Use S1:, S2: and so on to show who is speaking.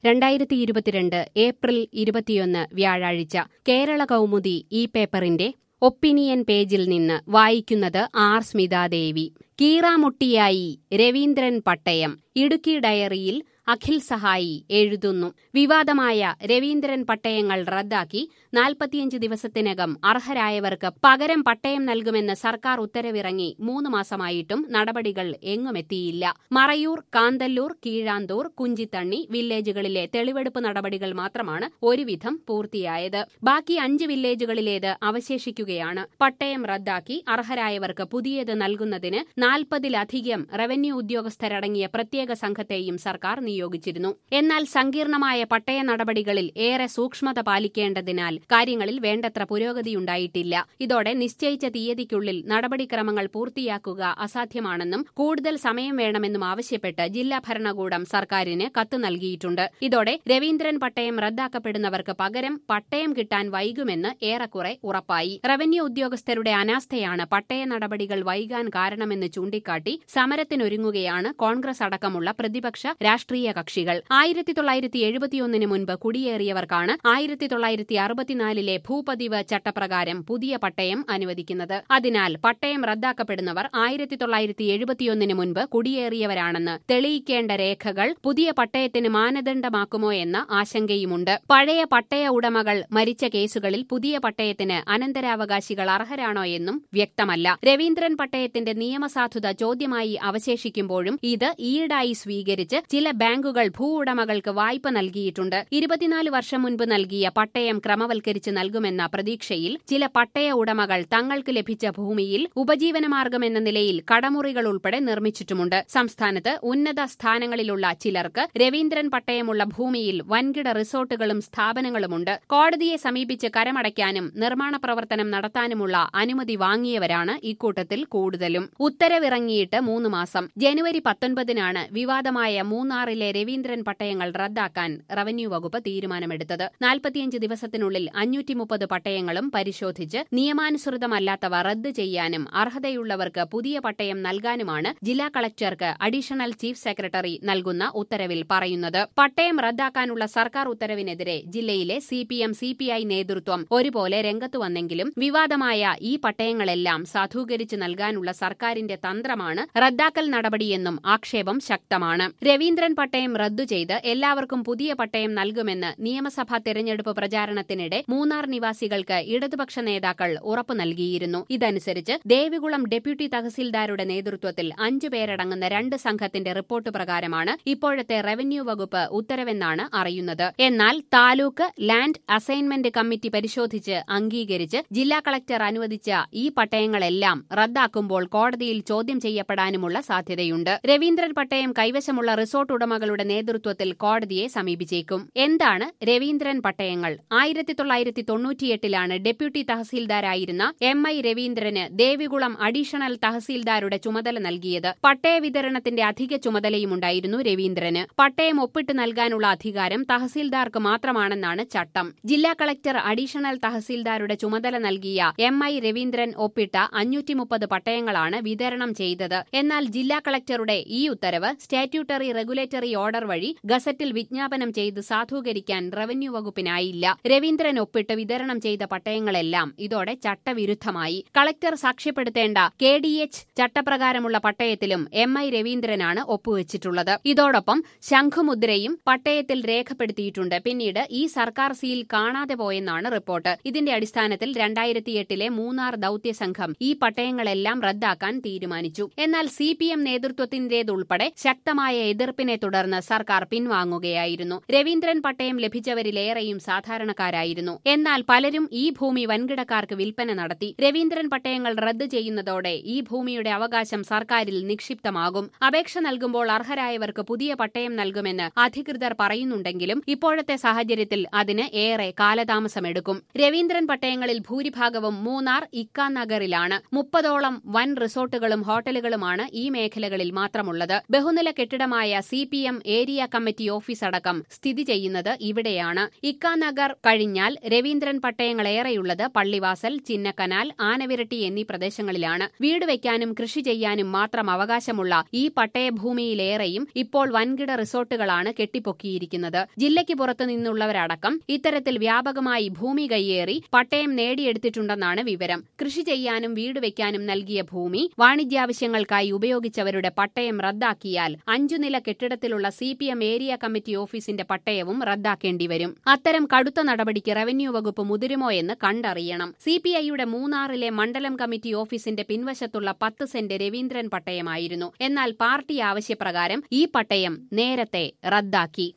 S1: രണ്ടായിരത്തി ഇരുപത്തിരണ്ട് ഏപ്രിൽ ഇരുപത്തിയൊന്ന് വ്യാഴാഴ്ച കേരള കൗമുദി ഈ പേപ്പറിന്റെ ഒപ്പീനിയൻ പേജിൽ നിന്ന് വായിക്കുന്നത് ആർ സ്മിതാദേവി കീറാമുട്ടിയായി രവീന്ദ്രൻ പട്ടയം ഇടുക്കി ഡയറിയിൽ അഖിൽ സഹായി എഴുതുന്നു വിവാദമായ രവീന്ദ്രൻ പട്ടയങ്ങൾ റദ്ദാക്കി നാൽപ്പത്തിയഞ്ച് ദിവസത്തിനകം അർഹരായവർക്ക് പകരം പട്ടയം നൽകുമെന്ന് സർക്കാർ ഉത്തരവിറങ്ങി മൂന്ന് മാസമായിട്ടും നടപടികൾ എങ്ങുമെത്തിയില്ല മറയൂർ കാന്തല്ലൂർ കീഴാന്തൂർ കുഞ്ചിത്തണ്ണി വില്ലേജുകളിലെ തെളിവെടുപ്പ് നടപടികൾ മാത്രമാണ് ഒരുവിധം പൂർത്തിയായത് ബാക്കി അഞ്ച് വില്ലേജുകളിലേത് അവശേഷിക്കുകയാണ് പട്ടയം റദ്ദാക്കി അർഹരായവർക്ക് പുതിയത് നൽകുന്നതിന് നാൽപ്പതിലധികം റവന്യൂ ഉദ്യോഗസ്ഥരടങ്ങിയ പ്രത്യേക സംഘത്തെയും സർക്കാർ നിയോഗിച്ചിരുന്നു എന്നാൽ സങ്കീർണമായ പട്ടയ നടപടികളിൽ ഏറെ സൂക്ഷ്മത പാലിക്കേണ്ടതിനാൽ കാര്യങ്ങളിൽ വേണ്ടത്ര പുരോഗതിയുണ്ടായിട്ടില്ല ഇതോടെ നിശ്ചയിച്ച തീയതിക്കുള്ളിൽ നടപടിക്രമങ്ങൾ പൂർത്തിയാക്കുക അസാധ്യമാണെന്നും കൂടുതൽ സമയം വേണമെന്നും ആവശ്യപ്പെട്ട് ജില്ലാ ഭരണകൂടം സർക്കാരിന് കത്ത് നൽകിയിട്ടുണ്ട് ഇതോടെ രവീന്ദ്രൻ പട്ടയം റദ്ദാക്കപ്പെടുന്നവർക്ക് പകരം പട്ടയം കിട്ടാൻ വൈകുമെന്ന് ഏറെക്കുറെ ഉറപ്പായി റവന്യൂ ഉദ്യോഗസ്ഥരുടെ അനാസ്ഥയാണ് പട്ടയ നടപടികൾ വൈകാൻ കാരണമെന്ന് ചൂണ്ടിക്കാട്ടി സമരത്തിനൊരുങ്ങുകയാണ് കോൺഗ്രസ് അടക്കമുള്ള പ്രതിപക്ഷ രാഷ്ട്രീയ കക്ഷികൾ ആയിരത്തി തൊള്ളായിരത്തി എഴുപത്തിയൊന്നിന് മുൻപ് കുടിയേറിയവർക്കാണ് ആയിരത്തി തൊള്ളായിരത്തി അറുപത്തിനാലിലെ ഭൂപതിവ് ചട്ടപ്രകാരം പുതിയ പട്ടയം അനുവദിക്കുന്നത് അതിനാൽ പട്ടയം റദ്ദാക്കപ്പെടുന്നവർ ആയിരത്തി തൊള്ളായിരത്തി എഴുപത്തിയൊന്നിന് മുൻപ് കുടിയേറിയവരാണെന്ന് തെളിയിക്കേണ്ട രേഖകൾ പുതിയ പട്ടയത്തിന് മാനദണ്ഡമാക്കുമോ എന്ന ആശങ്കയുമുണ്ട് പഴയ പട്ടയ ഉടമകൾ മരിച്ച കേസുകളിൽ പുതിയ പട്ടയത്തിന് അനന്തരാവകാശികൾ അർഹരാണോ എന്നും വ്യക്തമല്ല രവീന്ദ്രൻ പട്ടയത്തിന്റെ നിയമസാധുത ചോദ്യമായി അവശേഷിക്കുമ്പോഴും ഇത് ഈടായി സ്വീകരിച്ച് ചില ബാങ്കുകൾ ഭൂ ഉടമകൾക്ക് വായ്പ നൽകിയിട്ടുണ്ട് ഇരുപത്തിനാല് വർഷം മുൻപ് നൽകിയ പട്ടയം ക്രമവൽക്കരിച്ച് നൽകുമെന്ന പ്രതീക്ഷയിൽ ചില പട്ടയ ഉടമകൾ തങ്ങൾക്ക് ലഭിച്ച ഭൂമിയിൽ ഉപജീവനമാർഗമെന്ന നിലയിൽ കടമുറികൾ ഉൾപ്പെടെ നിർമ്മിച്ചിട്ടുമുണ്ട് സംസ്ഥാനത്ത് ഉന്നത സ്ഥാനങ്ങളിലുള്ള ചിലർക്ക് രവീന്ദ്രൻ പട്ടയമുള്ള ഭൂമിയിൽ വൻകിട റിസോർട്ടുകളും സ്ഥാപനങ്ങളുമുണ്ട് കോടതിയെ സമീപിച്ച് കരമടയ്ക്കാനും നിർമ്മാണ പ്രവർത്തനം നടത്താനുമുള്ള അനുമതി വാങ്ങിയവരാണ് ഇക്കൂട്ടത്തിൽ കൂടുതലും ഉത്തരവിറങ്ങിയിട്ട് മൂന്ന് മാസം ജനുവരി പത്തൊൻപതിനാണ് വിവാദമായ മൂന്നാറിലെ രവീന്ദ്രൻ പട്ടയങ്ങൾ റദ്ദാക്കാൻ റവന്യൂ വകുപ്പ് തീരുമാനമെടുത്തത് നാൽപ്പത്തിയഞ്ച് ദിവസത്തിനുള്ളിൽ അഞ്ഞൂറ്റി മുപ്പത് പട്ടയങ്ങളും പരിശോധിച്ച് നിയമാനുസൃതമല്ലാത്തവ റദ്ദ് ചെയ്യാനും അർഹതയുള്ളവർക്ക് പുതിയ പട്ടയം നൽകാനുമാണ് ജില്ലാ കളക്ടർക്ക് അഡീഷണൽ ചീഫ് സെക്രട്ടറി നൽകുന്ന ഉത്തരവിൽ പറയുന്നത് പട്ടയം റദ്ദാക്കാനുള്ള സർക്കാർ ഉത്തരവിനെതിരെ ജില്ലയിലെ C P M C P I നേതൃത്വം ഒരുപോലെ രംഗത്തു വന്നെങ്കിലും വിവാദമായ ഈ പട്ടയങ്ങളെല്ലാം സാധൂകരിച്ച് നൽകാനുള്ള സർക്കാരിന്റെ തന്ത്രമാണ് റദ്ദാക്കൽ നടപടിയെന്നും ആക്ഷേപം ശക്തമാണ് രവീന്ദ്രൻ പട്ടയം റദ്ദു ചെയ്ത് എല്ലാവർക്കും പുതിയ പട്ടയം നൽകുമെന്ന് നിയമസഭാ തെരഞ്ഞെടുപ്പ് പ്രചാരണത്തിനിടെ മൂന്നാർ നിവാസികൾക്ക് ഇടതുപക്ഷ നേതാക്കൾ ഉറപ്പു നൽകിയിരുന്നു ഇതനുസരിച്ച് ദേവികുളം ഡെപ്യൂട്ടി തഹസീൽദാരുടെ നേതൃത്വത്തിൽ അഞ്ചു പേരടങ്ങുന്ന രണ്ട് സംഘത്തിന്റെ റിപ്പോർട്ട് പ്രകാരമാണ് ഇപ്പോഴത്തെ റവന്യൂ വകുപ്പ് ഉത്തരവെന്നാണ് അറിയുന്നത് എന്നാൽ താലൂക്ക് ലാൻഡ് അസൈൻമെന്റ് കമ്മിറ്റി പരിശോധിച്ച് അംഗീകരിച്ച് ജില്ലാ കളക്ടർ അനുവദിച്ച ഈ പട്ടയങ്ങളെല്ലാം റദ്ദാക്കുമ്പോൾ കോടതിയിൽ ചോദ്യം ചെയ്യപ്പെടാനുമുള്ള സാധ്യതയുണ്ട് രവീന്ദ്രൻ പട്ടയം കൈവശമുള്ള റിസോർട്ട് ഉടമകളുടെ നേതൃത്വത്തിൽ കോടതിയെ സമീപിച്ചേക്കും എന്താണ് രവീന്ദ്രൻ പട്ടയങ്ങൾ ആയിരത്തി തൊള്ളായിരത്തി തൊണ്ണൂറ്റിയെട്ടിലാണ് ഡെപ്യൂട്ടി തഹസീൽദാരായിരുന്ന എം ഐ രവീന്ദ്രന് ദേവികുളം അഡീഷണൽ തഹസീൽദാരുടെ ചുമതല നൽകിയത് പട്ടയ വിതരണത്തിന്റെ അധിക ചുമതലയുമുണ്ടായിരുന്നു രവീന്ദ്രന് പട്ടയം ഒപ്പിട്ട് നൽകാനുള്ള അധികാരം തഹസീൽദാർക്ക് മാത്രമാണെന്നാണ് ചട്ടം ജില്ലാ കളക്ടർ അഡീഷണൽ തഹസീൽദാരുടെ ചുമതല നൽകിയ എം ഐ രവീന്ദ്രൻ ഒപ്പിട്ട അഞ്ഞൂറ്റി മുപ്പത് പട്ടയങ്ങളാണ് വിതരണം ചെയ്തത് എന്നാൽ ജില്ലാ കളക്ടറുടെ ഈ ഉത്തരവ് സ്റ്റാറ്റ്യൂട്ടറി റെഗുലേറ്ററി ഓർഡർ വഴി ഗസറ്റിൽ വിജ്ഞാപനം ചെയ്ത് സാധൂകരിക്കാൻ റവന്യൂ വകുപ്പിനായില്ല രവീന്ദ്രൻ ഒപ്പിട്ട് വിതരണം ചെയ്ത പട്ടയങ്ങളെല്ലാം ഇതോടെ ചട്ടവിരുദ്ധമായി കളക്ടർ സാക്ഷ്യപ്പെടുത്തേണ്ട കെ ഡി എച്ച് ചട്ടപ്രകാരമുള്ള പട്ടയത്തിലും എം ഐ രവീന്ദ്രനാണ് ഒപ്പുവെച്ചിട്ടുള്ളത് ഇതോടൊപ്പം ശംഖുമുദ്രയും പട്ടയത്തിൽ രേഖപ്പെടുത്തിയിട്ടുണ്ട് പിന്നീട് ഈ സർക്കാർ സീൽ കാണാതെ പോയെന്നാണ് റിപ്പോർട്ട് ഇതിന്റെ അടിസ്ഥാനത്തിൽ രണ്ടായിരത്തിയെട്ടിലെ മൂന്നാർ ദൌത്യ സംഘം ഈ പട്ടയങ്ങളെല്ലാം റദ്ദാക്കാൻ തീരുമാനിച്ചു എന്നാൽ സി പി എം നേതൃത്വത്തിന്റേതുൾപ്പെടെ ശക്തമായ എതിർപ്പിനെ തുടർന്ന് സർക്കാർ പിൻവാങ്ങുകയായിരുന്നു രവീന്ദ്രൻ പട്ടയം ലഭിച്ചവരിലേറെയും സാധാരണക്കാരായിരുന്നു എന്നാൽ പലരും ഈ ഭൂമി വൻകിടക്കാർക്ക് വിൽപ്പന നടത്തി രവീന്ദ്രൻ പട്ടയങ്ങൾ റദ്ദു ചെയ്യുന്നതോടെ ഈ ഭൂമിയുടെ അവകാശം സർക്കാരിൽ നിക്ഷിപ്തമാകും അപേക്ഷ നൽകുമ്പോൾ അർഹരായവർക്ക് പുതിയ പട്ടയം നൽകുമെന്ന് അധികൃതർ പറയുന്നുണ്ടെങ്കിലും ഇപ്പോഴത്തെ സാഹചര്യത്തിൽ അതിന് ഏറെ കാലതാമസമെടുക്കും രവീന്ദ്രൻ പട്ടയങ്ങളിൽ ഭൂരിഭാഗവും മൂന്നാർ ഇക്ക നഗറിലാണ് മുപ്പതോളം വൻ റിസോർട്ടുകളും ഹോട്ടലുകളുമാണ് ഈ മേഖലകളിൽ മാത്രമുള്ളത് ബഹുനില കെട്ടിടമായ C P M area committee office അടക്കം സ്ഥിതി ചെയ്യുന്നത് ഇവിടെയാണ് ഇക്കാനഗർ കഴിഞ്ഞാൽ രവീന്ദ്രൻ പട്ടയങ്ങളേറെയുള്ളത് പള്ളിവാസൽ ചിന്നക്കനാൽ ആനവിരട്ടി എന്നീ പ്രദേശങ്ങളിലാണ് വീട് വയ്ക്കാനും കൃഷി ചെയ്യാനും മാത്രം അവകാശമുള്ള ഈ പട്ടയഭൂമിയിലേറെയും ഇപ്പോൾ വൻകിട റിസോർട്ടുകളാണ് കെട്ടിപ്പൊക്കിയിരിക്കുന്നത് ജില്ലയ്ക്ക് പുറത്തു നിന്നുള്ളവരടക്കം ഇത്തരത്തിൽ വ്യാപകമായി ഭൂമി കയ്യേറി പട്ടയം നേടിയെടുത്തിട്ടുണ്ടെന്നാണ് വിവരം കൃഷി ചെയ്യാനും വീട് വയ്ക്കാനും നൽകിയ ഭൂമി വാണിജ്യാവശ്യങ്ങൾക്കായി ഉപയോഗിച്ചവരുടെ പട്ടയം റദ്ദാക്കിയാൽ അഞ്ചു നില കെട്ടിടത്തിലുള്ള C P M area committee ഓഫീസിന്റെ പട്ടയവും റദ്ദാക്കേണ്ടി വരും അത്തരം കടുത്ത നടപടിക്ക് റവന്യൂ വകുപ്പ് മുതിരുമോ എന്ന് കണ്ടറിയണം സി പി ഐയുടെ മൂന്നാറിലെ മണ്ഡലം കമ്മിറ്റി ഓഫീസിന്റെ പിൻവശത്തുള്ള പത്ത് സെന്റ് രവീന്ദ്രൻ പട്ടയമായിരുന്നു എന്നാൽ പാർട്ടി ആവശ്യപ്രകാരം ഈ പട്ടയം നേരത്തെ റദ്ദാക്കി